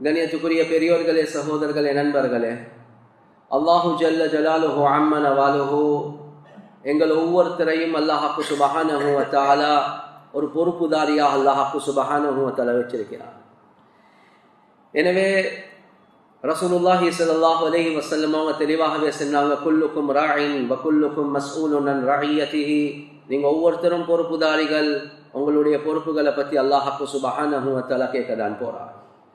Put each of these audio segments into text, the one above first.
கணியத்துக்குரிய பெரியோர்களே சகோதரர்களே நண்பர்களே அல்லாஹு ஜல்ல ஜலாலுஹு அம்மன வாலுஹு எங்கள் ஒவ்வொருத்தரையும் அல்லாஹாக்கு சுபஹானஹு தாலா ஒரு பொறுப்புதாரியாக அல்லாஹாக்கு சுபஹானஹு தலா வச்சிருக்கிறார் எனவே ரசூலுல்லாஹி ஸல்லல்லாஹு அலைஹி வஸல்லம் அவங்க தெளிவாகவே சொன்னாங்க குல்லுக்கும் ராயின் வ குல்லுக்கும் மஸ்ஊலுன் அன் ரஇயத்திஹி நீங்க ஒவ்வொருத்தரும் பொறுப்புதாரிகள் உங்களுடைய பொறுப்புகளை பத்தி அல்லாஹாக்கு சுபஹானஹு தஆலா கேட்க தான் போறார்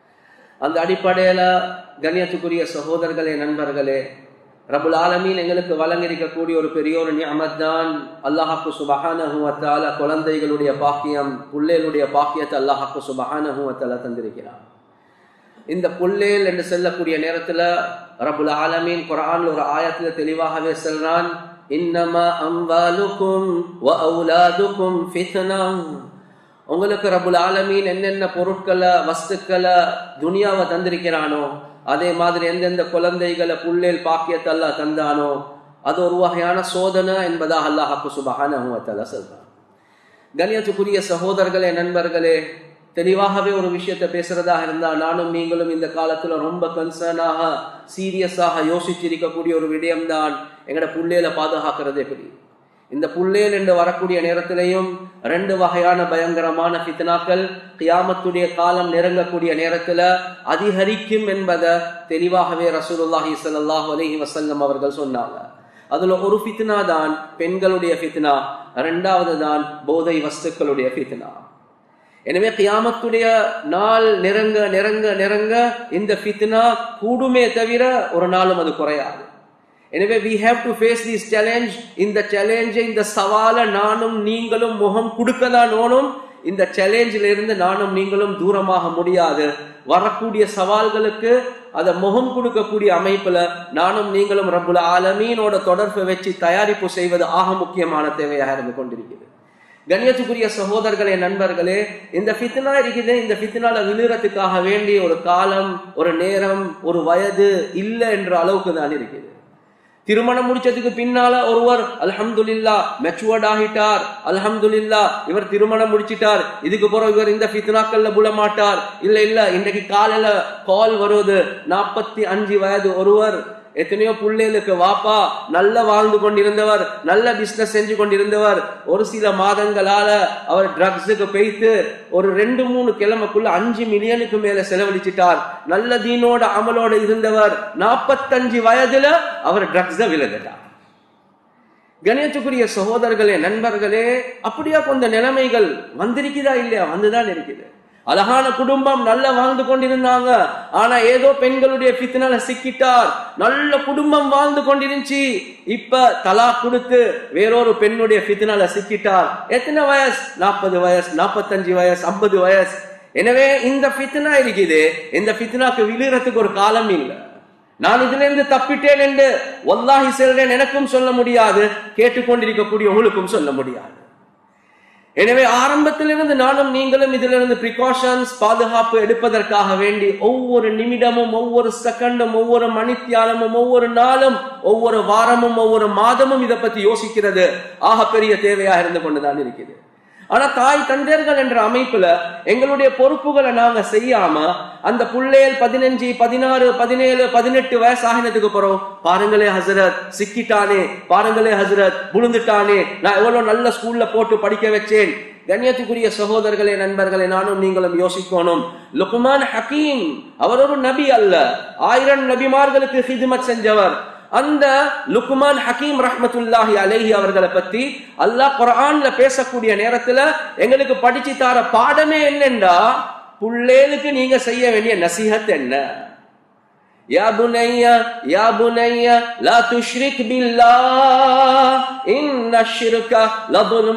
அந்த அடிப்படையில கண்ணியத்துக்குரிய சகோதரர்களே நண்பர்களே ரபுல் ஆலமீன் எங்களுக்கு வழங்கியிருக்கக்கூடிய ஒரு பெரிய ஒரு நியமத் தான் அல்லாஹாக்கு சுபஹானஹு தஆலா குழந்தைகளுடைய பாக்கியம் பிள்ளைகளுடைய பாக்கியத்தை அல்லாஹாக்கு சுபஹானஹு தஆலா தந்திருக்கிறார் இந்த புல்லேல் என்று சொல்லக்கூடிய நேரத்துல ரபுல் ஆலமீன் குரான் ஒரு ஆயத்துல தெளிவாகவே சொல்றான் இன்னமா அம்வாலுக்கும் வ அவுலாதுக்கும் ஃபித்னா உங்களுக்கு ரபுல் ஆலமீன் என்னென்ன பொருட்களை வஸ்துக்களை துனியாவை தந்திருக்கிறானோ அதே மாதிரி எந்தெந்த குழந்தைகளை புல்லேல் பாக்கியத்தை அல்லாஹ் தந்தானோ அது ஒரு வகையான சோதனை என்பதாக அல்லாஹாக்கு சுபஹான சொல்றான் கண்ணியத்துக்குரிய சகோதரர்களே நண்பர்களே தெளிவாகவே ஒரு விஷயத்தை பேசுறதாக இருந்தா நானும் நீங்களும் இந்த காலத்துல ரொம்ப கன்சர்னாக சீரியஸாக யோசிச்சிருக்கக்கூடிய ஒரு விடயம்தான் எங்கட புள்ளேல பாதுகாக்கிறது எப்படி இந்த புள்ளேல் என்று வரக்கூடிய நேரத்திலையும் ரெண்டு வகையான பயங்கரமான ஃபித்னாக்கள் கியாமத்துடைய காலம் நெருங்கக்கூடிய நேரத்துல அதிகரிக்கும் என்பதை தெளிவாகவே ரசூலுல்லாஹி ஸல்லல்லாஹு அலைஹி வஸல்லம் அவர்கள் சொன்னாங்க அதுல ஒரு ஃபித்னா தான் பெண்களுடைய ஃபித்னா ரெண்டாவது தான் போதை வஸ்துக்களுடைய ஃபித்னா எனவே கியாமத்துடைய நாள் நெருங்க நெருங்க நெருங்க இந்த ஃபித்னா கூடுமே தவிர ஒரு நாளும் அது குறையாது எனவே we have to face this challenge இந்த சேலஞ்சை இந்த சவால நானும் நீங்களும் முகம் கொடுக்க தான் ஓனும் இந்த சேலஞ்சில் இருந்து நானும் நீங்களும் தூரமாக முடியாது வரக்கூடிய சவால்களுக்கு அதை முகம் கொடுக்கக்கூடிய அமைப்புல நானும் நீங்களும் ரப்புல ஆலமீனோட தொடர்பு வச்சு தயாரிப்பு செய்வது ஆக முக்கியமான தேவையாக இருந்து கொண்டிருக்கிறது கண்ணியத்துக்குரிய சகோதரர்களே நண்பர்களே இந்த ஃபித்னா இருக்குது இந்த ஃபித்னால விழுறதுக்காக வேண்டிய ஒரு காலம் ஒரு நேரம் ஒரு வயது இல்லை என்ற அளவுக்கு தான் இருக்குது திருமணம் முடிச்சதுக்கு பின்னால ஒருவர் அல்ஹம்துலில்லா மெச்சுவர்ட் ஆகிட்டார் அல்ஹம்துலில்லா இவர் திருமணம் முடிச்சிட்டார் இதுக்கு பிறகு இவர் இந்த ஃபித்னாக்கள்ல புல மாட்டார் இல்ல இல்ல இன்றைக்கு காலையில கால் வருவது நாற்பத்தி அஞ்சு வயது ஒருவர் எத்தனையோ பிள்ளைகளுக்கு வாப்பா நல்ல வாழ்ந்து கொண்டிருந்தவர் நல்ல பிசினஸ் செஞ்சு கொண்டிருந்தவர் ஒரு சில மாதங்களால அவர் ட்ரக்ஸுக்கு போய்த்து ஒரு ரெண்டு மூணு கிழமைக்குள்ள அஞ்சு மில்லியனுக்கு மேல செலவழிச்சிட்டார் நல்ல தீனோட அமலோட இருந்தவர் நாற்பத்தஞ்சு வயதுல அவர் ட்ரக்ஸ விலகிட்டார் கணேசத்துக்குரிய சகோதரர்களே நண்பர்களே அப்படியா கொஞ்ச நிலைமைகள் வந்திருக்குதா இல்லையா வந்துதான் இருக்குது அழகான குடும்பம் நல்ல வாழ்ந்து கொண்டிருந்தாங்க ஆனா ஏதோ பெண்களுடைய பித்தனால சிக்கிட்டார் நல்ல குடும்பம் வாழ்ந்து கொண்டிருந்துச்சு இப்ப தலா கொடுத்து வேறொரு பெண்ணுடைய பித்தனால சிக்கிட்டார் எத்தனை வயசு நாற்பது வயசு நாற்பத்தஞ்சு வயசு ஐம்பது வயசு எனவே இந்த பித்தனா இருக்குது இந்த பித்தனாக்கு விழுறதுக்கு ஒரு காலம் இல்லை நான் இதுல இருந்து தப்பிட்டேன் என்று ஒல்லாஹி செல்றேன் எனக்கும் சொல்ல முடியாது கேட்டுக்கொண்டிருக்கக்கூடிய உங்களுக்கும் சொல்ல முடியாது எனவே ஆரம்பத்திலிருந்து நானும் நீங்களும் இதிலிருந்து பிரிகாஷன்ஸ் பாதுகாப்பு எடுப்பதற்காக வேண்டி ஒவ்வொரு நிமிடமும் ஒவ்வொரு செகண்டும் ஒவ்வொரு மணித்தியாலமும் ஒவ்வொரு நாளும் ஒவ்வொரு வாரமும் ஒவ்வொரு மாதமும் இதை பத்தி யோசிக்கிறது ஆக பெரிய தேவையாக இருந்து கொண்டுதான் இருக்குது ஆனா தாய் தந்தையர்கள் என்ற அமைப்புல எங்களுடைய பொறுப்புகளை நாங்க செய்யாம அந்த புள்ளையல் பதினஞ்சு பதினாறு பதினேழு பதினெட்டு வயசு ஆகினதுக்கு போறோம் பாருங்களே ஹசரத் சிக்கிட்டானே பாருங்களே ஹசரத் புழுந்துட்டானே நான் எவ்வளவு நல்ல ஸ்கூல்ல போட்டு படிக்க வச்சேன் கண்ணியத்துக்குரிய சகோதரர்களே நண்பர்களே நானும் நீங்களும் யோசிக்கணும் லுக்மான் ஹக்கீம் அவர் ஒரு நபி அல்ல ஆயிரம் நபிமார்களுக்கு ஹிதுமத் செஞ்சவர் அந்த லுக்மான் ஹக்கீம் ரஹ்மத்துல்லாஹி அலைஹி அவர்களை பத்தி அல்லாஹ் குரான்ல பேசக்கூடிய நேரத்துல எங்களுக்கு படிச்சு தார பாடமே என்னண்டா புள்ளேலுக்கு நீங்க செய்ய வேண்டிய நசிஹத் என்ன يا بني يا بني لا تشرك بالله إن الشرك لظلم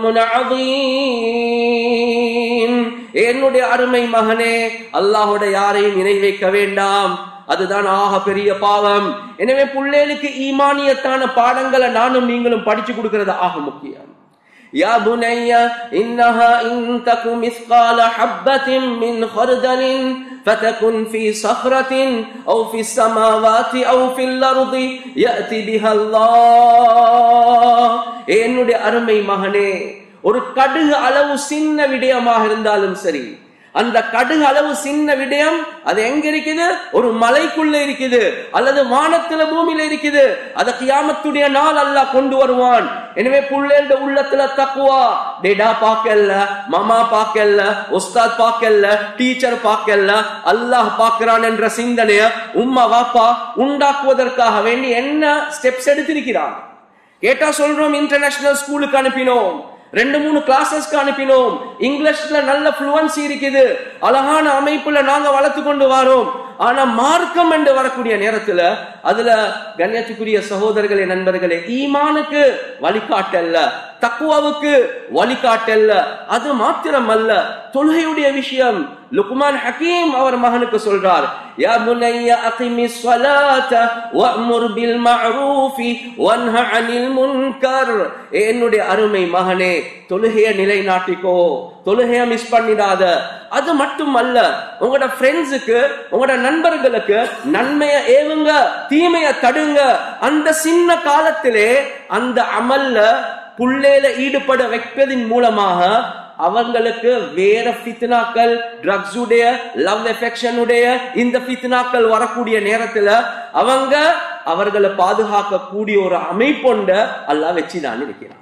عظيم என்னுடைய அருமை மகனே அல்லாஹோட யாரையும் இணை வைக்க வேண்டாம் அதுதான் ஆக பெரிய பாவம் எனவே புள்ளேலுக்கு ஈமானியத்தான பாடங்களை நானும் நீங்களும் படிச்சு கொடுக்கிறது ஆக முக்கியம் يا بني إنها إن تك مثقال حبة من خردل فتكن في صخرة أو في السماوات أو في الأرض يأتي بها الله என்னுடைய அருமை மகனே ஒரு கடுகு அளவு சின்ன விடயமாக இருந்தாலும் சரி அந்த கடுகு அளவு சின்ன விடயம் அது எங்க இருக்குது ஒரு மலைக்குள்ள இருக்குது அல்லது வானத்துல பூமியில இருக்குது அது கியாமத்துடைய நாள் அல்லாஹ் கொண்டு வருவான் எனவே புள்ளேண்ட உள்ளத்துல தக்குவா டேடா பார்க்கல மாமா பார்க்கல உஸ்தாத் பார்க்கல டீச்சர் பார்க்கல அல்லாஹ் பார்க்கிறான் என்ற சிந்தனைய உம்மா வாப்பா உண்டாக்குவதற்காக வேண்டி என்ன ஸ்டெப்ஸ் எடுத்திருக்கிறான் கேட்டா சொல்றோம் இன்டர்நேஷனல் ஸ்கூலுக்கு அனுப்பினோம் ரெண்டு மூணு கிளாஸஸ்க்கு அனுப்பினோம் இங்கிலீஷ்ல நல்ல ஃப்ளூவன்சி இருக்குது அழகான அமைப்புல நாங்க வளர்த்து கொண்டு வரோம் ஆனா மார்க்கம் என்று வரக்கூடிய நேரத்துல அதுல கண்ணியத்துக்குரிய சகோதரர்களே நண்பர்களே ஈமானுக்கு வழிகாட்டல்ல தக்குவாவுக்கு வழிகாட்டல்ல அது மாத்திரம் அல்ல தொழுகையுடைய விஷயம் லுக்மான் ஹக்கீம் அவர் மகனுக்கு சொல்றார் யா புனைய அகிமி ஸலாத வஅமுர் பில் மஅரூஃபி வன்ஹ அனில் முன்கர் என்னுடைய அருமை மகனே தொழுகைய நிலைநாட்டிக்கோ தொழுகைய மிஸ் பண்ணிடாத அது மட்டும் அல்ல உங்களோட ஃப்ரெண்ட்ஸுக்கு உங்களோட நண்பர்களுக்கு நன்மைய ஏவுங்க தீமைய தடுங்க அந்த சின்ன காலத்திலே அந்த அமல்ல புள்ளேல ஈடுபட வைப்பதின் மூலமாக அவங்களுக்கு வேற ஃபித்னாக்கள் ட்ரக்ஸ் உடைய லவ் எஃபெக்ஷன் உடைய இந்த ஃபித்னாக்கள் வரக்கூடிய நேரத்துல அவங்க அவர்களை பாதுகாக்கக்கூடிய ஒரு அமைப்பொண்ட அல்லாஹ் வச்சுதான் இருக்கிறார்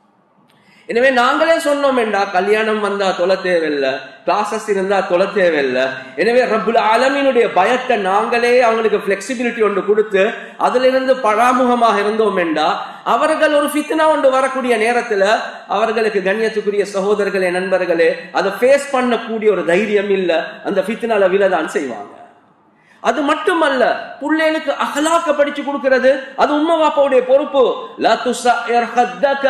எனவே நாங்களே சொன்னோம் என்றா கல்யாணம் வந்தா தொலை தேவையில்லை கிளாஸஸ் இருந்தா தொலை தேவையில்லை எனவே ரப்புல் ஆலமீனுடைய பயத்தை நாங்களே அவங்களுக்கு பிளெக்சிபிலிட்டி ஒன்று கொடுத்து அதுல இருந்து பராமுகமாக இருந்தோம் என்றா அவர்கள் ஒரு ஃபித்னா ஒன்று வரக்கூடிய நேரத்துல அவர்களுக்கு கண்ணியத்துக்குரிய சகோதரர்களே நண்பர்களே அதை ஃபேஸ் பண்ணக்கூடிய ஒரு தைரியம் இல்ல அந்த ஃபித்னால விலதான் செய்வாங்க அது மட்டுமல்ல புள்ளைகளுக்கு அகலாக்க படிச்சு கொடுக்கிறது அது உம்மா பாப்பாவுடைய பொறுப்பு லா துஸைர் ஹத்தக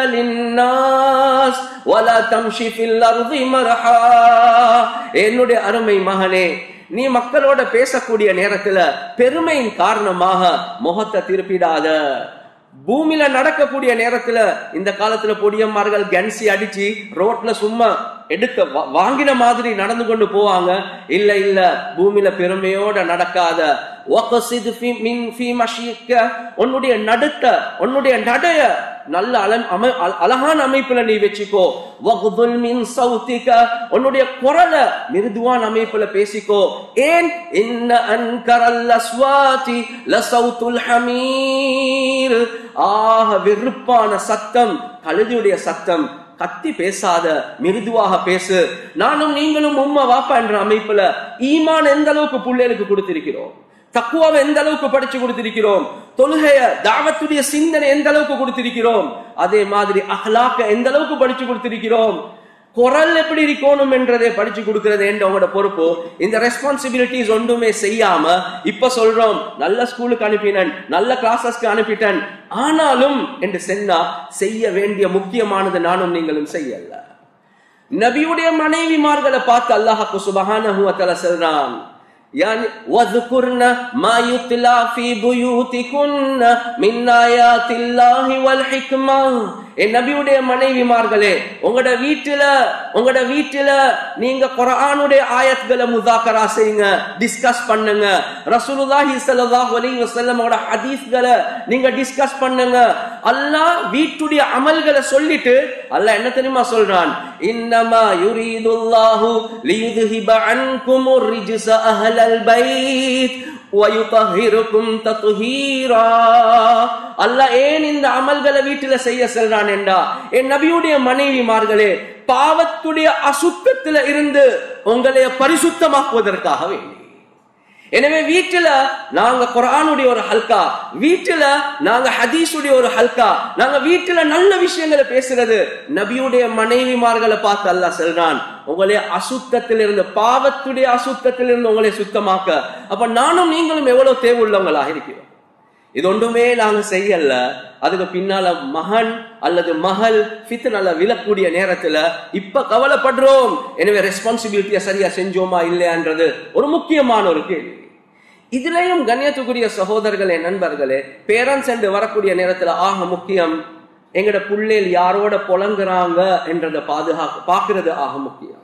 லின்னாஸ் வலா தம்ஷி ஃபில் அர்தி மர்ஹா என்னுடைய அருமை மகனே நீ மக்களோட பேசக்கூடிய நேரத்துல பெருமையின் காரணமாக முகத்தை திருப்பிடாத பூமியில நடக்கக்கூடிய நேரத்துல இந்த காலத்துல பொடியம்மார்கள் கன்சி அடிச்சு ரோட்ல சும்மா எடுக்க வா- வாங்கின மாதிரி நடந்து கொண்டு போவாங்க இல்ல இல்ல பூமியில பெருமையோட நடக்காத وَقَصِدْ فِي- مِنْ فِي مَشْيِكَ உன்னுடைய நடுத்த உன்னுடைய நடைய நல்ல அலம் அம- அ- அழகான அமைப்புல நீ வச்சுக்கோ وَغْضُلْ مِنْ صَوْتِكَ உன்னுடைய குரல மிருதுவான அமைப்புல பேசிக்கோ ஏன் இன்ன அன்கரல் அஸ்வாதி லசௌத்துல் ஹமீர் ஆக வெறுப்பான சத்தம் கழுதியுடைய சத்தம் கத்தி பேசாத மிருதுவாக பேசு நானும் நீங்களும் உம்மா வாப்பா என்ற அமைப்புல ஈமான் எந்த அளவுக்கு புள்ளைகளுக்கு கொடுத்திருக்கிறோம் தக்குவாவை எந்த அளவுக்கு படிச்சு கொடுத்திருக்கிறோம் தொழுகைய தாவத்துடைய சிந்தனை எந்த அளவுக்கு கொடுத்திருக்கிறோம் அதே மாதிரி அஹ்லாக்க எந்த அளவுக்கு படிச்சு கொடுத்திருக்கிறோம் குரல் எப்படி இருக்கணும் என்றதை படிச்சு கொடுக்கிறது என்ற உங்களோட பொறுப்பு இந்த ரெஸ்பான்சிபிலிட்டிஸ் ஒன்றுமே செய்யாம இப்ப சொல்றோம் நல்ல ஸ்கூலுக்கு அனுப்பினேன் நல்ல கிளாஸஸ்க்கு அனுப்பிட்டேன் ஆனாலும் என்று சொன்னா செய்ய வேண்டிய முக்கியமானது நானும் நீங்களும் செய்யல நபியுடைய மனைவிமார்களை பார்த்து அல்லாஹ்க்கு சுபஹானஹு வ தஆலா சொல்றான் يعني واذكرن ما يتلى في بيوتكن من آيات الله والحكمة என் நபியுடைய மனைவிமார்களே உங்களோட வீட்டுல உங்களோட வீட்டுல நீங்க குர்ஆனுடைய ஆயத்களை முதாக்கரா செய்யுங்க டிஸ்கஸ் பண்ணுங்க ரசூலுல்லாஹி ஸல்லல்லாஹு அலைஹி வஸல்லமோட ஹதீஸ்களை நீங்க டிஸ்கஸ் பண்ணுங்க அல்லாஹ் வீட்டுடைய அமல்களை சொல்லிட்டு அல்லாஹ் என்ன தெரியுமா சொல்றான் இன்னமா யுரீதுல்லாஹு லியுத்ஹிப அன்குமுர் ரிஜ்ஸ அஹ்லல் பைத் وَيُطَهِّرُكُمْ تَطْهِيرًا அல்லாஹ் ஏன் இந்த அமல்களை வீட்டுல செய்ய சொல்றான் என்றா என் நபியுடைய மனைவிமார்களே பாவத்துடைய அசுத்தத்துல இருந்து உங்களை பரிசுத்தமாக்குவதற்காக வேண்டி எனவே வீட்டுல நாங்க குர்ஆனுடைய ஒரு ஹல்கா வீட்டுல நாங்க ஹதீஸுடைய ஒரு ஹல்கா நாங்க வீட்டுல நல்ல விஷயங்களை பேசுறது நபியுடைய மனைவிமார்களை பார்த்து அல்லாஹ் சொல்றான் உங்களை அசுத்தத்திலிருந்து பாவத்துடைய அசுத்தத்திலிருந்து உங்களை சுத்தமாக்க அப்ப நானும் நீங்களும் எவ்வளவு தேவை உள்ளவங்களாக இருக்கிறோம் இது ஒன்றுமே நாங்க செய்யல அதுக்கு பின்னால மகன் அல்லது மகள் ஃபித்னால விழக்கூடிய நேரத்துல இப்ப கவலைப்படுறோம் எனவே ரெஸ்பான்சிபிலிட்டியை சரியா செஞ்சோமா இல்லையான்றது ஒரு முக்கியமான ஒரு கேள்வி இதுலயும் கண்ணியத்துக்குரிய சகோதரர்களே நண்பர்களே பேரண்ட்ஸ் என்று வரக்கூடிய நேரத்துல ஆக முக்கியம் எங்கட புள்ளேல் யாரோட புலங்குறாங்க என்றதை பாதுகாக்க பாக்குறது ஆக முக்கியம்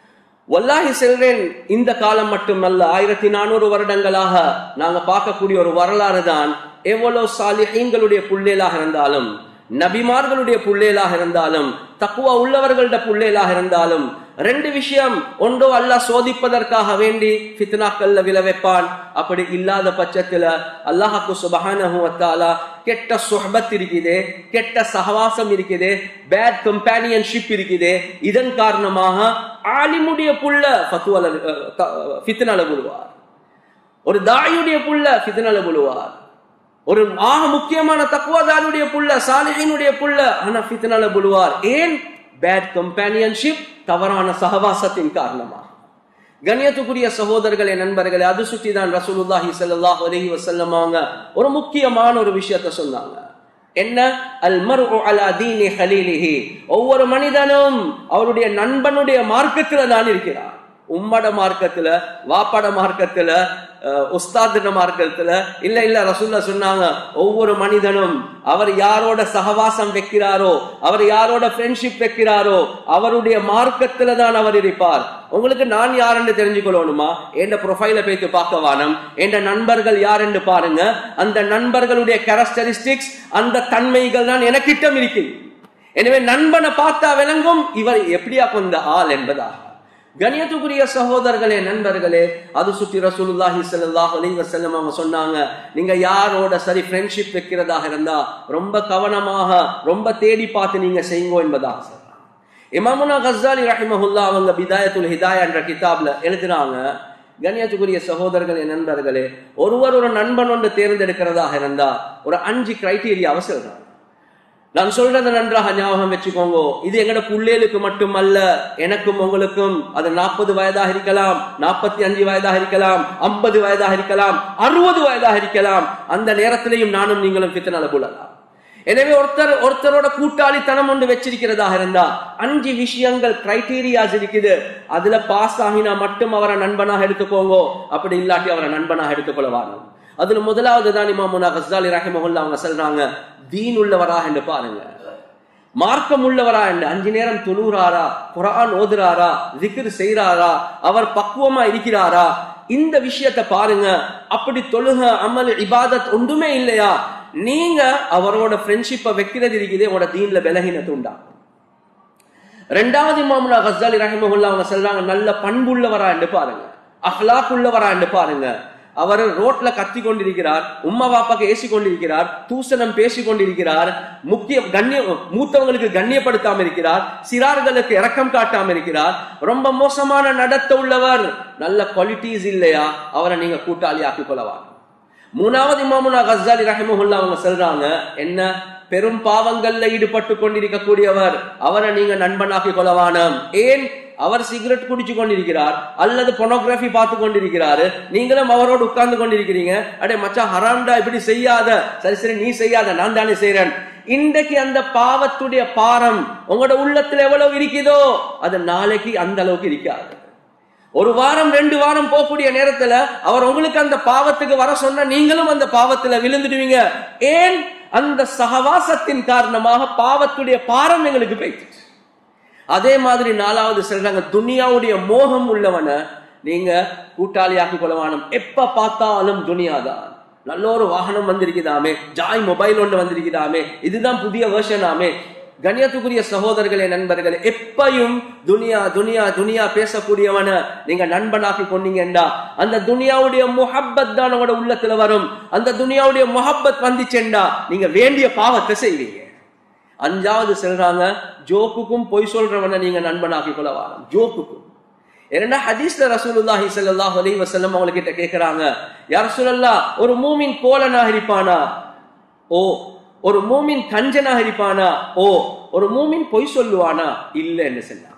வல்லாஹி செல்றேன் இந்த காலம் மட்டுமல்ல ஆயிரத்தி நானூறு வருடங்களாக நாங்க பார்க்கக்கூடிய ஒரு வரலாறு தான் எவ்வளவு சாலிஹீன்களுடைய புள்ளேலாக இருந்தாலும் நபிமார்களுடைய புள்ளேலாக இருந்தாலும் தக்குவா உள்ளவர்களோட புள்ளேலாக இருந்தாலும் ரெண்டு விஷயம் ஒன்றோ அல்லாஹ் சோதிப்பதற்காக வேண்டி ஃபித்னாக்கள்ல விழ வைப்பான் அப்படி இல்லாத பட்சத்துல அல்லாஹாக்கு சுபஹானஹு வத்தாலா கெட்ட சுஹபத் இருக்குது கெட்ட சகவாசம் இருக்குது பேட் கம்பானியன்ஷிப் இருக்குது இதன் காரணமாக ஆலிமுடைய புள்ள ஃபத்துவல ஃபித்னால விழுவார் ஒரு தாயுடைய புள்ள ஃபித்னால விழுவார் ஒரு ஆக முக்கியமான தக்குவதாருடைய புள்ள சாலிஹினுடைய புள்ள ஆனா ஃபித்னால விழுவார் ஏன் பேட் கம்பானியன்ஷிப் தவறான சகவாசத்தின் காரணமா கண்ணியத்துக்குரிய சகோதரர்களே நண்பர்களே அது சுற்றி தான் ரசூலுல்லாஹி ஸல்லல்லாஹு அலைஹி வஸல்லம் அவங்க ஒரு முக்கியமான ஒரு விஷயத்தை சொன்னாங்க என்ன அல் மர்உ அலா தீனி ஹலீலிஹி ஒவ்வொரு மனிதனும் அவருடைய நண்பனுடைய மார்க்கத்துல தான் இருக்கிறார் உம்மட மார்க்கத்துல வாப்பட மார்க்கத்துல உஸ்தாதின மார்க்கத்துல இல்ல இல்ல ரசூல்லா சொன்னாங்க ஒவ்வொரு மனிதனும் அவர் யாரோட சகவாசம் வைக்கிறாரோ அவர் யாரோட ஃப்ரெண்ட்ஷிப் வைக்கிறாரோ அவருடைய மார்க்கத்துல தான் அவர் இருப்பார் உங்களுக்கு நான் யாருன்னு தெரிஞ்சுக்கொள்ளணுமா என் ப்ரொஃபைல போய்த்து பார்க்க வானம் என் நண்பர்கள் யாருன்னு பாருங்க அந்த நண்பர்களுடைய கேரக்டரிஸ்டிக்ஸ் அந்த தன்மைகள் தான் எனக்கிட்டம் இருக்கு எனவே நண்பனை பார்த்தா விளங்கும் இவர் எப்படியா கொண்ட ஆள் என்பதாக கணியத்துக்குரிய சகோதரர்களே நண்பர்களே அது சுற்றி ரசூலுல்லாஹி ஸல்லல்லாஹு அலைஹி வஸல்லம் அவங்க சொன்னாங்க நீங்க யாரோட சரி ஃப்ரெண்ட்ஷிப் வைக்கிறதாக இருந்தா ரொம்ப கவனமாக ரொம்ப தேடி பார்த்து நீங்க செய்யுங்க என்பதாக சொல்றாங்க இமாமுனா கஸ்ஸாலி ரஹிமஹுல்லா அவங்க பிதாயத்துல் ஹிதாயா என்ற கிதாப்ல எழுதுறாங்க கண்ணியத்துக்குரிய சகோதரர்களே நண்பர்களே ஒருவர் ஒரு நண்பன் ஒன்று தேர்ந்தெடுக்கிறதாக இருந்தா ஒரு அஞ்சு கிரைட்டீரியாவை சொல்றாங்க நான் சொல்றதை நன்றாக ஞாபகம் வச்சுக்கோங்க இது எங்கட புள்ளேலுக்கு மட்டுமல்ல எனக்கும் உங்களுக்கும் அது நாற்பது வயதாக இருக்கலாம் நாற்பத்தி அஞ்சு வயதாக இருக்கலாம் ஐம்பது வயதாக இருக்கலாம் அறுபது வயதாக இருக்கலாம் அந்த நேரத்திலையும் நானும் நீங்களும் பித்தனால போடலாம் எனவே ஒருத்தர் ஒருத்தரோட கூட்டாளித்தனம் ஒன்று வச்சிருக்கிறதாக இருந்தா அஞ்சு விஷயங்கள் கிரைட்டீரியாஸ் இருக்குது அதுல பாஸ் ஆகினா மட்டும் அவரை நண்பனாக எடுத்துக்கோங்க அப்படி இல்லாட்டி அவரை நண்பனாக எடுத்துக்கொள்ளவாங்க அதுல முதலாவது தான் இமாமுனா கஸ்தாலி ரஹிமஹுல்லா அவங்க சொல்றாங்க தீன் உள்ளவரா என்று பாருங்க மார்க்கம் உள்ளவரா என்று அஞ்சு நேரம் தொழுறாரா குரான் ஓதுறாரா திக்ர் செய்யறாரா அவர் பக்குவமா இருக்கிறாரா இந்த விஷயத்தை பாருங்க அப்படி தொழுக அமல் இபாதத் ஒன்றுமே இல்லையா நீங்க அவரோட ஃப்ரெண்ட்ஷிப்பை வைக்கிறது இருக்குது உங்களோட தீன்ல பலகீனத்தை உண்டாகும் ரெண்டாவது இமாமுனா கஸ்தாலி ரஹிமஹுல்லா அவங்க சொல்றாங்க நல்ல பண்புள்ளவரா என்று பாருங்க அஹ்லாக் உள்ளவரா என்று பாருங்க அவர் ரோட்ல கத்தி கொண்டிருக்கிறார் உம்மா பாப்பாக்கு ஏசி கொண்டிருக்கிறார் தூசணம் பேசி கொண்டிருக்கிறார் முக்கிய கண்ணிய மூத்தவங்களுக்கு கண்ணியப்படுத்தாம இருக்கிறார் சிறார்களுக்கு இரக்கம் காட்டாம இருக்கிறார் ரொம்ப மோசமான நடத்த உள்ளவர் நல்ல குவாலிட்டிஸ் இல்லையா அவரை நீங்க கூட்டாளி ஆக்கி கொள்ளவாங்க மூணாவது இமாமுனா கஸ்ஸாலி ரஹிமஹுல்லா அவங்க சொல்றாங்க என்ன பெரும் பாவங்கள்ல ஈடுபட்டு கொண்டிருக்கக்கூடியவர் அவரை நீங்க நண்பனாக்கி கொள்ளவானம் ஏன் அவர் சிகரெட் குடிச்சு கொண்டிருக்கிறார் அல்லது பொனோகிராஃபி பார்த்து கொண்டிருக்கிறாரு நீங்களும் அவரோடு உட்கார்ந்து கொண்டிருக்கிறீங்க அடே மச்சா ஹராம்டா இப்படி செய்யாத சரி சரி நீ செய்யாத நான் தானே செய்யறேன் இன்றைக்கு அந்த பாவத்துடைய பாரம் உங்களோட உள்ளத்துல எவ்வளவு இருக்குதோ அது நாளைக்கு அந்த அளவுக்கு இருக்காது ஒரு வாரம் ரெண்டு வாரம் போகக்கூடிய நேரத்துல அவர் உங்களுக்கு அந்த பாவத்துக்கு வர சொன்னா நீங்களும் அந்த பாவத்துல விழுந்துடுவீங்க ஏன் அந்த சகவாசத்தின் காரணமாக பாவத்துடைய பாரம் எங்களுக்கு போயிடுச்சு அதே மாதிரி நாலாவது சொல்றாங்க துனியாவுடைய மோகம் உள்ளவன நீங்க கூட்டாளியாக்கி கொள்ளவானம் எப்ப பார்த்தாலும் துனியாதான் நல்ல ஒரு வாகனம் வந்திருக்குதாமே ஜாய் மொபைல் ஒன்று வந்திருக்குதாமே இதுதான் புதிய வேர்ஷனாமே கண்ணியத்துக்குரிய சகோதரர்களே நண்பர்களே எப்பையும் துனியா துனியா துனியா பேசக்கூடியவன நீங்க நண்பனாக்கி கொண்டீங்கண்டா அந்த துனியாவுடைய முஹப்பத் தான் உங்களோட உள்ளத்துல வரும் அந்த துனியாவுடைய முஹப்பத் வந்துச்சேண்டா நீங்க வேண்டிய பாவத்தை செய்வீங்க அஞ்சாவது சொல்றாங்க ஜோக்குக்கும் பொய் சொல்றவனை நீங்க நண்பனாக்கி கொள்ள வாரம் ஜோக்குக்கும் ஏன்னா ஹதீஸ்ல ரசூலுல்லாஹி ஸல்லல்லாஹு அலைஹி வஸல்லம் அவங்க கிட்ட கேக்குறாங்க யா ரசூலல்லாஹ் ஒரு மூமின் கோலனாக இருப்பானா ஓ ஒரு மூமின் கஞ்சனாக இருப்பானா ஓ ஒரு மூமின் பொய் சொல்லுவானா இல்ல என்று சொன்னாங்க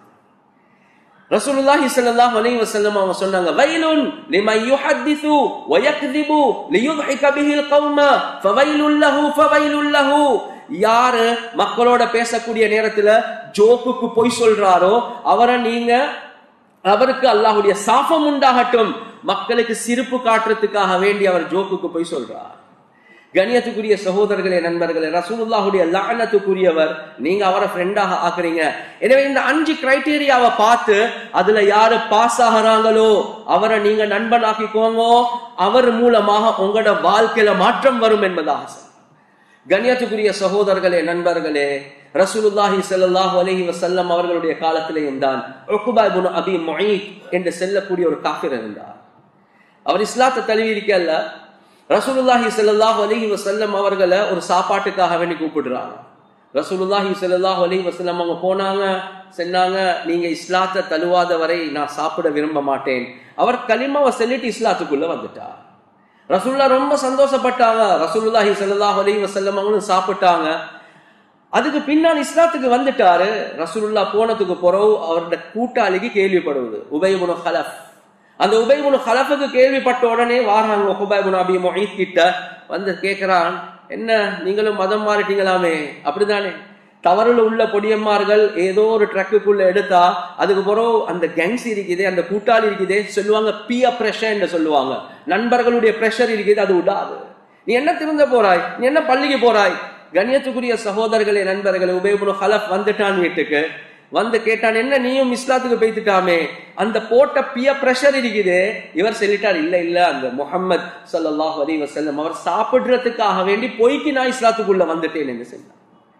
ரசூலுல்லாஹி ஸல்லல்லாஹு அலைஹி வஸல்லம் அவங்க சொன்னாங்க வைலுன் லிமன் யுஹத்திஸு வ யக்திபு லியுத்ஹிக பிஹில் கௌம ஃபவைலுல் லஹு ஃபவைலுல் லஹு யாரு மக்களோட பேசக்கூடிய நேரத்துல ஜோக்குக்கு பொய் சொல்றாரோ அவரை நீங்க அவருக்கு அல்லாஹுடைய சாபம் உண்டாகட்டும் மக்களுக்கு சிரிப்பு காட்டுறதுக்காக வேண்டி அவர் ஜோக்குக்கு போய் சொல்றார் கணியத்துக்குரிய சகோதரர்களே நண்பர்களே ரசூலுல்லாஹுடைய லானத்துக்குரியவர் நீங்க அவரை ஃப்ரெண்டாக ஆக்குறீங்க எனவே இந்த அஞ்சு கிரைட்டீரியாவை பார்த்து அதுல யாரு பாஸ் ஆகிறாங்களோ அவரை நீங்க நண்பனாக்கிக்கோங்க அவர் மூலமாக உங்களோட வாழ்க்கையில மாற்றம் வரும் என்பதாக கண்ணியத்துக்குரிய சகோதரர்களே நண்பர்களே ரசூலுல்லாஹி ஸல்லல்லாஹு அலைஹி வஸல்லம் அவர்களுடைய காலத்திலேயும் தான் உக்பா இப்னு அபி முஈத் என்று செல்லக்கூடிய ஒரு காஃபிர் இருந்தார் அவர் இஸ்லாத்தை தழுவி இருக்கல்ல ரசூலுல்லாஹி ஸல்லல்லாஹு அலைஹி வஸல்லம் அவர்களை ஒரு சாப்பாட்டுக்காக வேண்டி கூப்பிடுறாங்க ரசூலுல்லாஹி ஸல்லல்லாஹு அலைஹி வஸல்லம் அவங்க போனாங்க சொன்னாங்க நீங்க இஸ்லாத்தை தழுவாத வரை நான் சாப்பிட விரும்ப மாட்டேன் அவர் கலிமாவை சொல்லிட்டு இஸ்லாத்துக்குள்ள வந்துட்டார் ரசூல்லா ரொம்ப சந்தோஷப்பட்டாங்க ரசூலுல்லாஹி ஸல்லல்லாஹு அலைஹி வஸல்லம் அவங்களும் சாப்பிட்டாங்க அதுக்கு பின்னால் இஸ்லாத்துக்கு வந்துட்டாரு ரசூலுல்லா போனதுக்கு பிறகு அவருடைய கூட்டாளிக்கு கேள்விப்படுவது உபயகுண ஹலஃப் அந்த உபயகுண ஹலஃபுக்கு கேள்விப்பட்ட உடனே வாராங்க உபயகுண அபி மொஹீத் கிட்ட வந்து கேட்கிறான் என்ன நீங்களும் மதம் மாறிட்டீங்களாமே அப்படிதானே தவறுல உள்ள பொடியம்மார்கள் ஏதோ ஒரு ட்ரக்குக்குள்ள எடுத்தா அதுக்கு பிறகு அந்த கேங்ஸ் இருக்குதே அந்த கூட்டாளி இருக்குதே சொல்லுவாங்க பிய பிரஷர் என்று சொல்லுவாங்க நண்பர்களுடைய பிரஷர் இருக்குது அது விடாது நீ என்ன திருந்த போறாய் நீ என்ன பள்ளிக்கு போறாய் கண்ணியத்துக்குரிய சகோதரர்களே நண்பர்களே உபயோக ஹலப் வந்துட்டான் வீட்டுக்கு வந்து கேட்டான் என்ன நீயும் இஸ்லாத்துக்கு போய்த்துட்டாமே அந்த போட்ட பிய பிரஷர் இருக்குது இவர் சொல்லிட்டார் இல்ல இல்ல அந்த முகம்மது சல்லாஹ் அலி வசல்லம் அவர் சாப்பிடுறதுக்காக வேண்டி பொய்க்கு நான் இஸ்லாத்துக்குள்ள வந்துட்டேன் என்று சொன்னார்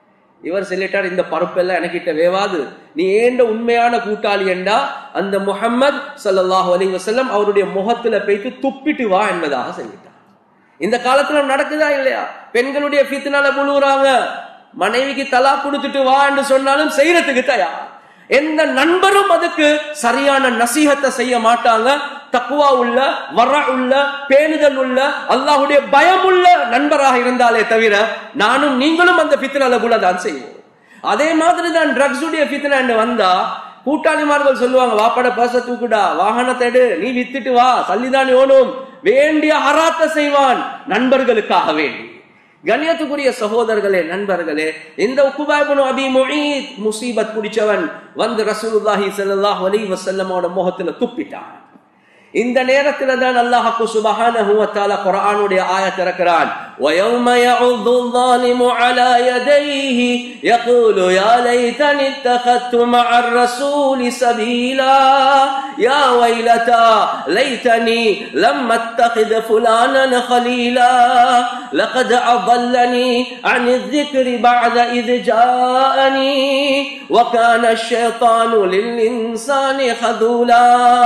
இவர் சொல்லிட்டார் இந்த பருப்பெல்லாம் எனக்கிட்ட வேவாது நீ ஏண்ட உண்மையான கூட்டாளி என்றா அந்த முகம்மது சல்லாஹூ அலி வசல்லம் அவருடைய முகத்துல போய்த்து துப்பிட்டு வா என்பதாக சொல்லிட்டார் இந்த காலத்துல நடக்குதா இல்லையா பெண்களுடைய ஃபித்னால புழுவுறாங்க மனைவிக்கு தலா கொடுத்துட்டு வா என்று சொன்னாலும் செய்யறதுக்கு தயார் எந்த நண்பரும் அதுக்கு சரியான நசீகத்தை செய்ய மாட்டாங்க தக்குவா உள்ள வர உள்ள பேணுதல் உள்ள அல்லாஹுடைய பயம் உள்ள நண்பராக இருந்தாலே தவிர நானும் நீங்களும் அந்த பித்தனால கூட தான் செய்வோம் அதே மாதிரி தான் ட்ரக்ஸ் உடைய பித்தனை வந்தா கூட்டாளிமார்கள் சொல்லுவாங்க வாப்பட பர்ச தூக்குடா வாகனத்தை எடு நீ வித்துட்டு வா சல்லிதான் ஓடும் வேண்டிய ஹராத்த செய்வான் நண்பர்களுக்காக வேண்டி கண்ணியத்துக்குரிய சகோதரர்களே நண்பர்களே இந்த உக்குபாபனு அபி முயீத் முசீபத் பிடிச்சவன் வந்து ரசூலுல்லாஹி ஸல்லல்லாஹு அலைஹி வஸல்லமோட முகத்துல துப்பிட்டான் இந்த நேரத்துல தான் அல்லாஹ் சுப்ஹானஹு வ தஆலா குர்ஆனுடைய ஆயத் இறக்குறான் وَيَوْمَ يَعُضُّ الظَّالِمُ عَلَى يَدَيْهِ يَقُولُ يَا لَيْتَنِي اتَّخَذْتُ مَعَ الرَّسُولِ سَبِيلًا يَا وَيْلَتَى لَيْتَنِي لَمْ أَتَّخِذْ فُلَانًا خَلِيلًا لَقَدْ أَضَلَّنِي عَنِ الذِّكْرِ بَعْدَ إِذْ جَاءَنِي وَكَانَ الشَّيْطَانُ لِلْإِنسَانِ خَذُولًا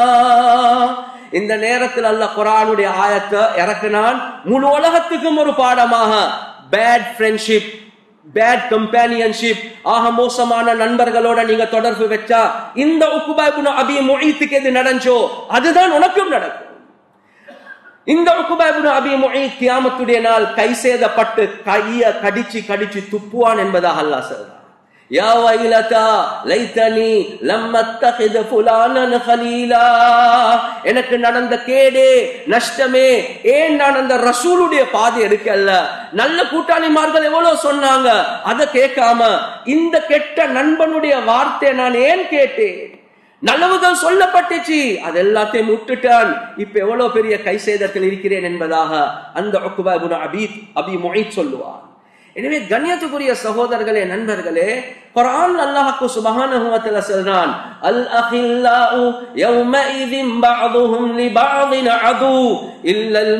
இந்த நேரத்தில் அல்ல குரானுடைய ஆயத்தை இறக்கினான் முழு உலகத்துக்கும் ஒரு பாடமாக பேட் ஃப்ரெண்ட்ஷிப் பேட் கம்பேனியன்ஷிப் ஆக மோசமான நண்பர்களோட நீங்க தொடர்பு வச்சா இந்த உக்குபாய்புன அபி மொழித்துக்கு எது நடஞ்சோ அதுதான் உனக்கும் நடக்கும் இந்த உக்குபாய்புன அபி மொழி கியாமத்துடைய நாள் கை சேதப்பட்டு கைய கடிச்சு கடிச்சு துப்புவான் என்பதாக அல்லாஹ் சொல்றான் يا ويلتا ليتني لم اتخذ فلانا خليلا எனக்கு நடந்த கேடே நஷ்டமே ஏன் நான் அந்த ரசூலுடைய பாதை எடுக்கல நல்ல கூட்டாளிமார்கள் எவ்வளவு சொன்னாங்க அதை கேட்காம இந்த கெட்ட நண்பனுடைய வார்த்தை நான் ஏன் கேட்டேன் நல்லவுகள் சொல்லப்பட்டுச்சு அது எல்லாத்தையும் விட்டுட்டான் இப்ப எவ்வளவு பெரிய கை சேதத்தில் இருக்கிறேன் என்பதாக அந்த ஒக்குபா அபீத் அபி மொய்த் சொல்லுவான் எனவே கண்ணியத்துக்குரிய சகோதரர்களே நண்பர்களே குர்ஆன் அல்லாஹ்க்கு சுப்ஹானஹு வ தஆலா சொல்றான் அல் அகில்லாஉ யௌமஇதின் பஅதுஹும் லிபஅதின் அது இல்லல்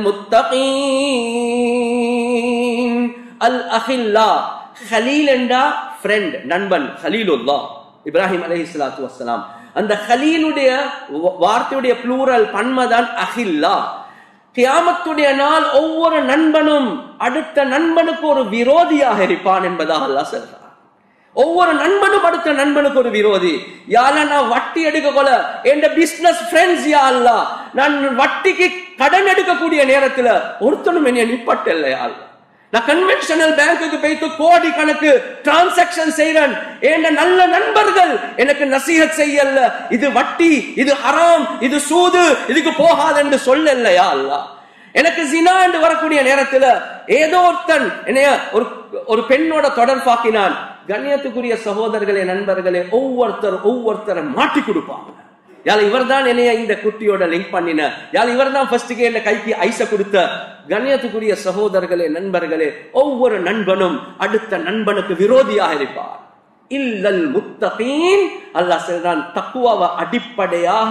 முத்தகீன் அல் அகில்லா ஹலீல் என்றா ஃப்ரெண்ட் நண்பன் ஹலீலுல்லாஹ் இப்ராஹிம் அலைஹிஸ்ஸலாத்து வஸ்ஸலாம் அந்த ஹலீலுடைய வார்த்தையுடைய ப்ளூரல் பன்மதான் அஹில்லா கியாமத்துடைய நாள் ஒவ்வொரு நண்பனும் அடுத்த நண்பனுக்கு ஒரு விரோதியாக இருப்பான் என்பதாக அல்லாஹ் சொல்றான் ஒவ்வொரு நண்பனும் அடுத்த நண்பனுக்கு ஒரு விரோதி யாரா நான் வட்டி எடுக்க கொல என் பிசினஸ் ஃப்ரெண்ட்ஸ் யா அல்லா நான் வட்டிக்கு கடன் எடுக்கக்கூடிய நேரத்துல ஒருத்தனும் என்னை நிப்பட்டல யா அல்லா நான் கன்வென்ஷனல் பேங்குக்கு போயிட்டு கோடி கணக்கு டிரான்சாக்சன் செய்யறேன் என் நல்ல நண்பர்கள் எனக்கு நசீகத் செய்யல இது வட்டி இது ஹராம் இது சூது இதுக்கு போகாது என்று சொல்லலையா அல்ல எனக்கு ஜினா என்று வரக்கூடிய நேரத்துல ஏதோ ஒருத்தன் என்னைய ஒரு ஒரு பெண்ணோட தொடர்பாக்கினான் கண்ணியத்துக்குரிய சகோதரர்களே நண்பர்களே ஒவ்வொருத்தர் ஒவ்வொருத்தரை மாட்டி கொடுப்பாங்க யாழ் இவர் தான் என்னைய இந்த குட்டியோட லிங்க் பண்ணின யாழ் இவர் தான் ஃபர்ஸ்டுக்கு என்ன கைக்கு ஐச கொடுத்த கண்ணியத்துக்குரிய சகோதரர்களே நண்பர்களே ஒவ்வொரு நண்பனும் அடுத்த நண்பனுக்கு விரோதியாக இருப்பார் இல்லல் முத்தகீன் அல்லாஹ் சொல்றான் தக்குவாவை அடிப்படையாக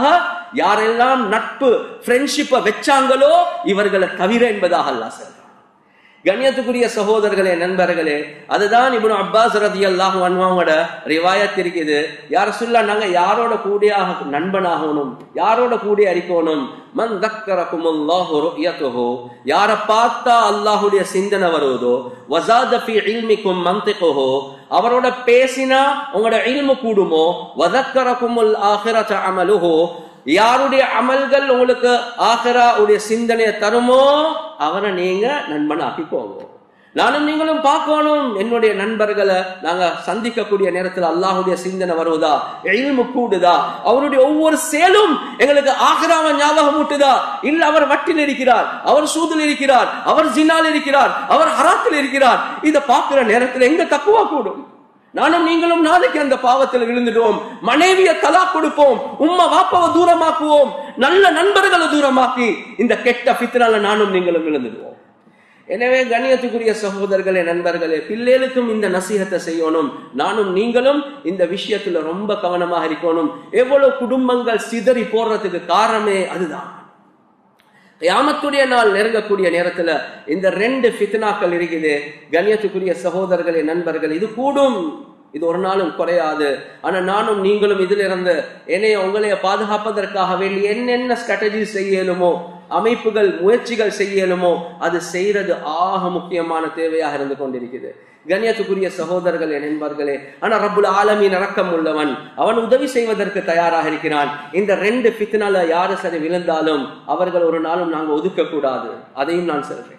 யாரெல்லாம் நட்பு ஃப்ரெண்ட்ஷிப்பை வச்சாங்களோ இவர்களை தவிர என்பதாக அல்லாஹ் சொல்றான் கண்ணியத்துக்குரிய சகோதரர்களே நண்பர்களே அதுதான் இப்னு அப்பாஸ் ரதியல்லாஹு அன்வாவோட ரிவாயத் இருக்குது யார சொல்ல நாங்க யாரோட கூடியாக நண்பனாகணும் யாரோட கூடி அறிக்கணும் மன் தக்கரகுமுல்லாஹு ருயத்துஹு யார பார்த்தா அல்லாஹ்வுடைய சிந்தனை வருவதோ வஸாத ஃபீ இல்மிக்கும் மன்திகுஹு அவரோட பேசினா உங்களோட இல்மு கூடுமோ வதக்கரகுமுல் ஆஹிரத அமலுஹு யாருடைய அமல்கள் உங்களுக்கு ஆஹிரா உடைய சிந்தனையை தருமோ அவரை நீங்க நண்பன் ஆக்கிக்கோங்க நானும் நீங்களும் பார்க்கணும் என்னுடைய நண்பர்களை நாங்க சந்திக்கக்கூடிய நேரத்தில் அல்லாஹுடைய சிந்தனை வருவதா எழில்மு கூடுதா அவருடைய ஒவ்வொரு செயலும் எங்களுக்கு ஆகிராவ ஞாபகம் ஊட்டுதா இல்ல அவர் வட்டில் இருக்கிறார் அவர் சூதில் இருக்கிறார் அவர் ஜினால் இருக்கிறார் அவர் ஹராத்தில் இருக்கிறார் இதை பார்க்கிற நேரத்தில் எங்க தக்குவா கூடும் நானும் நீங்களும் நாளைக்கு அந்த பாவத்தில் விழுந்துடுவோம் மனைவிய தலா கொடுப்போம் உம்மா வாப்பாவை தூரமாக்குவோம் நல்ல நண்பர்களை தூரமாக்கி இந்த கெட்ட பித்தனால நானும் நீங்களும் விழுந்துடுவோம் எனவே கண்ணியத்துக்குரிய சகோதரர்களே நண்பர்களே பிள்ளைகளுக்கும் இந்த நசீகத்தை செய்யணும் நானும் நீங்களும் இந்த விஷயத்துல ரொம்ப கவனமாக இருக்கணும் எவ்வளவு குடும்பங்கள் சிதறி போடுறதுக்கு காரணமே அதுதான் யாமத்துடைய நாள் நெருங்கக்கூடிய நேரத்துல இந்த ரெண்டு ஃபித்னாக்கள் இருக்குது கண்ணியத்துக்குரிய சகோதரர்களே நண்பர்கள் இது கூடும் இது ஒரு நாளும் குறையாது ஆனா நானும் நீங்களும் இதுல இருந்து என்னைய உங்களைய பாதுகாப்பதற்காக வேண்டி என்னென்ன ஸ்ட்ராட்டஜி செய்யலுமோ அமைப்புகள் முயற்சிகள் செய்யலுமோ அது செய்யறது ஆக முக்கியமான தேவையாக இருந்து கொண்டிருக்குது கண்ணியத்துக்குரிய சகோதரர்களே நண்பர்களே ஆனா ரப்புல் ஆலமீன் இறக்கம் உள்ளவன் அவன் உதவி செய்வதற்கு தயாராக இருக்கிறான் இந்த ரெண்டு பித்னால யாரு சரி விழுந்தாலும் அவர்கள் ஒரு நாளும் நாங்க ஒதுக்க கூடாது அதையும் நான் சொல்றேன்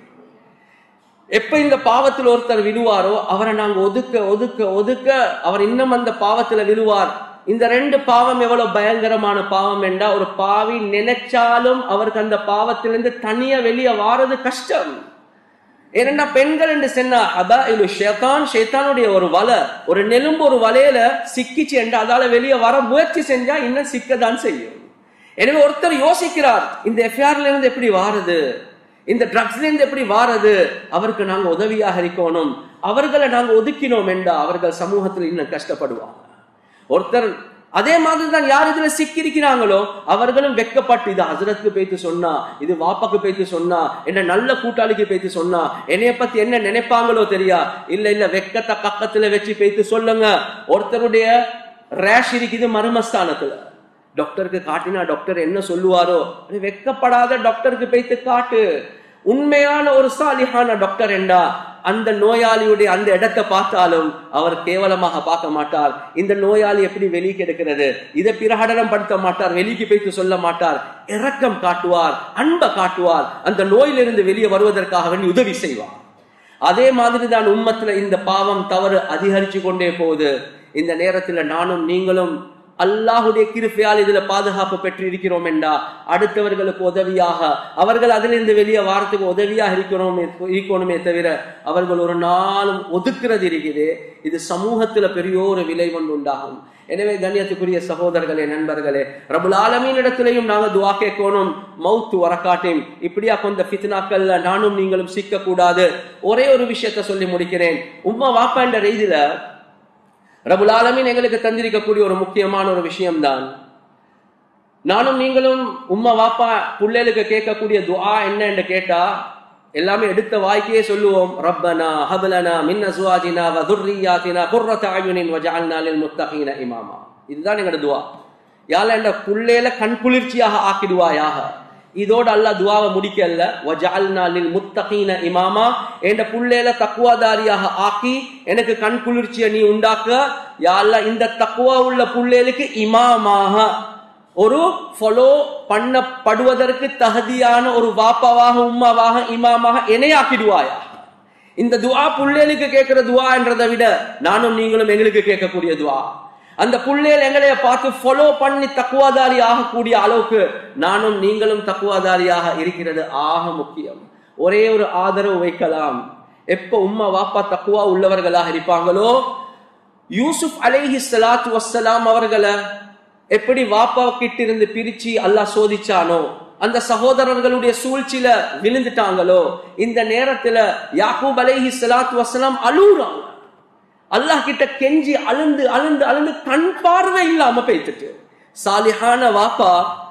எப்ப இந்த பாவத்தில் ஒருத்தர் விழுவாரோ அவரை நாங்க ஒதுக்க ஒதுக்க ஒதுக்க அவர் இன்னும் அந்த பாவத்துல விழுவார் இந்த ரெண்டு பாவம் எவ்வளவு பயங்கரமான பாவம் என்றா ஒரு பாவி நினைச்சாலும் அவருக்கு அந்த பாவத்திலிருந்து தனியா வெளியே வாரது கஷ்டம் ஏனென்றா பெண்கள் என்று சொன்னா அபா இது ஷேத்தான் ஷேத்தானுடைய ஒரு வலை ஒரு நெலும்பு ஒரு வலையில சிக்கிச்சு என்று அதால வெளியே வர முயற்சி செஞ்சா இன்னும் சிக்கதான் செய்யும் எனவே ஒருத்தர் யோசிக்கிறார் இந்த எஃப்ஐஆர்ல இருந்து எப்படி வாருது இந்த ட்ரக்ஸ்ல இருந்து எப்படி வாரது அவருக்கு நாங்க உதவியாக இருக்கணும் அவர்களை நாங்க ஒதுக்கினோம் என்றா அவர்கள் சமூகத்தில் இன்னும் கஷ்டப்படுவாங்க ஒருத்தர் அதே மாதிரி தான் யார் இதுல சிக்கியிருக்கிறாங்களோ அவர்களும் வெக்கப்பட்டு இது ஹசரத்துக்கு போய்த்து சொன்னா இது வாப்பாக்கு போய்த்து சொன்னா என்ன நல்ல கூட்டாளிக்கு போய்த்து சொன்னா என்னைய பத்தி என்ன நினைப்பாங்களோ தெரியா இல்ல இல்ல வெக்கத்தை பக்கத்துல வச்சு போய்த்து சொல்லுங்க ஒருத்தருடைய ரேஷ் இருக்குது மர்மஸ்தானத்துல டாக்டருக்கு காட்டினா டாக்டர் என்ன சொல்லுவாரோ வெக்கப்படாத டாக்டருக்கு போய்த்து காட்டு உண்மையான ஒரு சாலிஹான டாக்டர் என்றா அந்த நோயாளியுடைய அந்த இடத்தை பார்த்தாலும் அவர் கேவலமாக பார்க்க மாட்டார் இந்த நோயாளி எப்படி வெளியே கெடுக்கிறது இதை பிரகடனம் படுத்த மாட்டார் வெளிக்கு போய்த்து சொல்ல மாட்டார் இரக்கம் காட்டுவார் அன்பை காட்டுவார் அந்த நோயிலிருந்து வெளியே வருவதற்காக வேண்டி உதவி செய்வார் அதே மாதிரி தான் உம்மத்துல இந்த பாவம் தவறு அதிகரிச்சு கொண்டே போகுது இந்த நேரத்துல நானும் நீங்களும் அல்லாஹுடைய கிருப்பையால் இதுல பாதுகாப்பு பெற்று இருக்கிறோம் என்றா அடுத்தவர்களுக்கு உதவியாக அவர்கள் அதிலிருந்து வெளியே வாரத்துக்கு உதவியாக இருக்கிறோம் இருக்கணுமே தவிர அவர்கள் ஒரு நாளும் ஒதுக்குறது இருக்குது இது சமூகத்துல பெரிய ஒரு விலை கொண்டு உண்டாகும் எனவே கண்ணியத்துக்குரிய சகோதரர்களே நண்பர்களே ரபுல் ஆலமீன் இடத்திலையும் நாங்க துவா கேட்கணும் மவுத்து வரக்காட்டையும் இப்படியா கொஞ்சம் ஃபித்னாக்கள்ல நானும் நீங்களும் சிக்க கூடாது ஒரே ஒரு விஷயத்த சொல்லி முடிக்கிறேன் உம்மா வாப்பா என்ற ரீதியில ரபுல் ஆலமீன் எங்களுக்கு தந்திருக்கக்கூடிய ஒரு முக்கியமான ஒரு விஷயம்தான் நானும் நீங்களும் உம்மா வாப்பா பிள்ளைகளுக்கு கேட்கக்கூடிய துஆ என்ன என்று கேட்டா எல்லாமே எடுத்த வாய்க்கே சொல்லுவோம் ரப்பனா ஹபலனா மின் அஸ்வாஜினா வ துர்ரியாத்தினா குர்ரத அயுனின் வஜஅல்னா லில் முத்தகீன இமாமா இதுதான் எங்களோட துஆ யால என்ற புள்ளையில கண் குளிர்ச்சியாக ஆக்கிடுவாயாக இதோட அல்லாஹ் துவாவை முடிக்கல வஜஅல்னா லில் முத்தகீன இமாமா என்ற புள்ளையில தக்குவாதாரியாக ஆக்கி எனக்கு கண் குளிர்ச்சியை நீ உண்டாக்க யா அல்லாஹ் இந்த தக்குவா உள்ள புள்ளைகளுக்கு இமாமாக ஒரு ஃபாலோ பண்ணப்படுவதற்கு தகுதியான ஒரு வாப்பாவாக உம்மாவாக இமாமாக இணையாக்கிடுவாயா இந்த துவா புள்ளேலுக்கு கேட்கிற துவா என்றதை விட நானும் நீங்களும் எங்களுக்கு கேட்கக்கூடிய துவா அந்த புள்ளேல் எங்களைய பார்த்து ஃபாலோ பண்ணி தக்குவாதாரி ஆகக்கூடிய அளவுக்கு நானும் நீங்களும் தக்குவாதாரியாக இருக்கிறது ஆக முக்கியம் ஒரே ஒரு ஆதரவு வைக்கலாம் எப்ப உம்மா வாப்பா தக்குவா உள்ளவர்களாக இருப்பாங்களோ யூசுப் அலைஹி ஸலாத்து வஸ்ஸலாம் அவர்களை எப்படி வாப்பா கிட்ட இருந்து பிரிச்சு அல்லாஹ் சோதிச்சானோ அந்த சகோதரர்களுடைய சூழ்ச்சியில விழுந்துட்டாங்களோ இந்த நேரத்துல யாக்கூப் அலைஹி ஸலாத்து வஸலாம் அழுகுறாங்க அல்லாஹ் கிட்ட கெஞ்சி அழுந்து அழுந்து அழுந்து கண் பார்வை இல்லாம போய்த்துட்டு சாலிஹான வாப்பா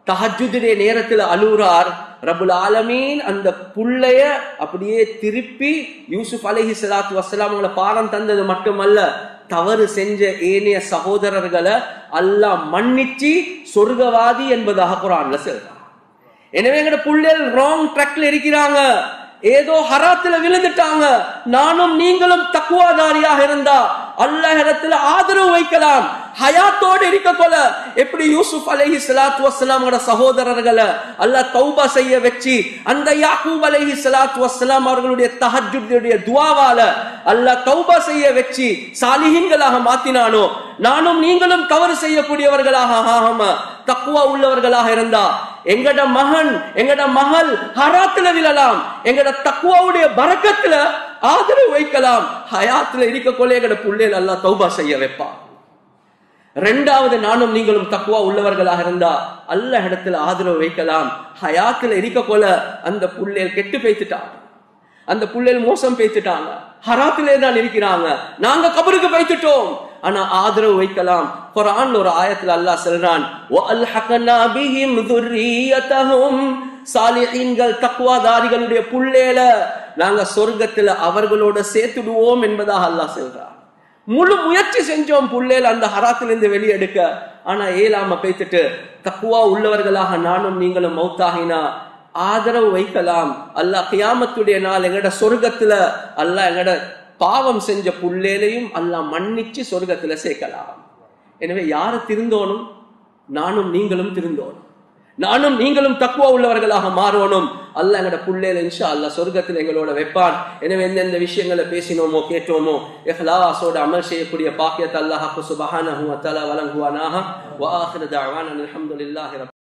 தஹஜுடைய நேரத்துல அழுறார் ரபுல் ஆலமீன் அந்த புள்ளைய அப்படியே திருப்பி யூசுப் அலைஹி ஸலாத்து வஸ்ஸலாம் அவங்கள பாடம் தந்தது மட்டுமல்ல தவறு செஞ்ச ஏனைய சகோதரர்களை அல்லாஹ் மன்னிச்சு சொர்க்கவாதி என்பதாக குரான்ல சொல்றான் எனவே எங்கட புள்ளைகள் ராங் ட்ராக்ல இருக்கிறாங்க ஏதோ ஹராத்துல விழுந்துட்டாங்க நானும் நீங்களும் தக்குவாதாரியாக இருந்தா அல்லாஹ் இடத்துல ஆதரவு வைக்கலாம் ஹயாத்தோடு இருக்க கொல எப்படி யூசுப் அலைஹி ஸலாத்து வஸ்ஸலாமோட சகோதரர்களை அல்லாஹ் தௌபா செய்ய வச்சு அந்த யாக்கூப் அலைஹி ஸலாத்து வஸ்ஸலாம் அவர்களுடைய தஹஜ்ஜுடைய துஆவால அல்லாஹ் தௌபா செய்ய வச்சு சாலிஹீன்களாக மாத்தினானோ நானும் நீங்களும் தவறு செய்யக்கூடியவர்களாக ஆகாம தக்குவா உள்ளவர்களாக இருந்தா எங்கட மகன் எங்கட மகள் ஹராத்துல விழலாம் எங்கட தக்குவாவுடைய பறக்கத்துல ஆதரவு வைக்கலாம் ஹயாத்துல இருக்கக்கொள்ள எங்கட புள்ளைகள் எல்லாம் தௌபா செய்ய வைப்பான் ரெண்டாவது நானும் நீங்களும் தக்குவா உள்ளவர்களாக இருந்தா அல்ல இடத்துல ஆதரவு வைக்கலாம் ஹயாத்துல இருக்க கொல அந்த புள்ளைகள் கெட்டு பேத்துட்டாங்க அந்த புள்ளைகள் மோசம் பேத்துட்டாங்க ஹராத்திலே தான் இருக்கிறாங்க நாங்க கபருக்கு வைத்துட்டோம் ஆனா ஆதரவு வைக்கலாம் குரான் ஒரு ஆயத்துல அல்லாஹ் சொல்றான் வஅல்ஹகனா பிஹிம் துர்ரியதஹும் சாலிஹீன்கள் தக்வாதாரிகளுடைய புள்ளேல நாங்க சொர்க்கத்துல அவர்களோட சேர்த்துடுவோம் என்பதாக அல்லாஹ் சொல்றான் முழு முயற்சி செஞ்சோம் புள்ளேல அந்த ஹராத்திலிருந்து வெளியெடுக்க ஆனா ஏலாம பேத்துட்டு தக்குவா உள்ளவர்களாக நானும் நீங்களும் மௌத்தாகினா ஆதரவு வைக்கலாம் அல்லாஹ் கியாமத்துடைய நாள் எங்கட சொர்க்கத்துல அல்லாஹ் எங்கட பாவம் செஞ்ச புள்ளேலையும் அல்லாஹ் மன்னிச்சு சொர்க்கத்துல சேர்க்கலாம் எனவே யாரு திருந்தோனும் நானும் நீங்களும் திருந்தோனும் நானும் நீங்களும் தக்குவா உள்ளவர்களாக மாறணும் அல்ல எங்கட புள்ளேல இன்ஷா அல்ல சொர்க்கத்தில் எங்களோட வைப்பான் எனவே எந்தெந்த விஷயங்களை பேசினோமோ கேட்டோமோ இஹ்லாஸோட அமல் செய்யக்கூடிய பாக்கியத்தை அல்லாஹ் சுபஹானஹு வ தஆலா வழங்குவானாக வ ஆகிரு தஅவானா அல்ஹம்துலில்லாஹி